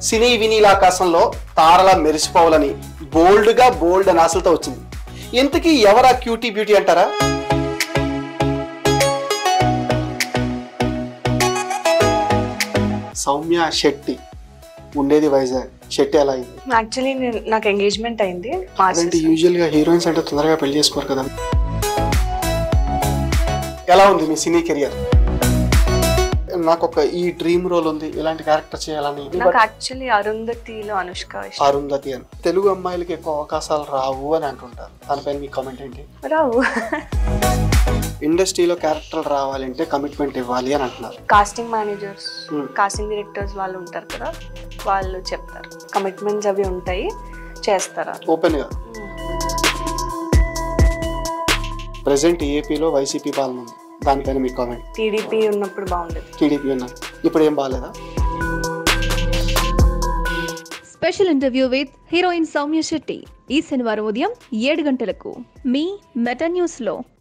సినీ వినీల ఆకాశంలో తారలా మెరిసిపోవాలని బోల్డ్ గా బోల్డ్ అని ఆశలతో వచ్చింది ఇంతకీ ఎవరా క్యూటీ బ్యూటీ అంటారా సౌమ్య శెట్టి ఉండేది వైజాగ్ శెట్టి ఎలా అయింది యాక్చువల్లీ నేను నాకు ఎంగేజ్మెంట్ అయింది అదేంటి మార్చ్ యూజువల్ గా హీరోయిన్స్ అంటే తొందరగా పెళ్లి చేసుకోరు కదా ఎలా ఉంది మీ సినీ కెరియర్ నాకు ఒక ఈ డ్రీమ్ రోల్ ఉంది ఇలాంటి క్యారెక్టర్ చేయాలని నాకు యాక్చువల్లీ అరుంధతిలో అనుష్క ఇష్టం అరుంధతి అని తెలుగు అమ్మాయిలకి ఎక్కువ అవకాశాలు రావు అని అంటుంటారు దానిపైన మీ కామెంట్ ఏంటి రావు ఇండస్ట్రీలో క్యారెక్టర్ రావాలంటే కమిట్మెంట్ ఇవ్వాలి అని అంటున్నారు casting managers Hmm. Casting directors వాళ్ళు ఉంటారు కదా వాళ్ళు చెప్తారు కమిట్మెంట్స్ అవి ఉంటాయి చేస్తారా ఓపెన్ గా ప్రజెంట్ ఏపీలో వైసీపీ పాలన ఉంది దానిపైన మీ కామెంట్ టీడీపీ ఉన్నప్పుడు బాగుండేది టీడీపీ ఉన్నది ఇప్పుడు ఏం బాగాలేదా special interview with heroine Soumya Shetty ఈ శనివారం ఉదయం ఏడు గంటలకు మీ మెటా న్యూస్లో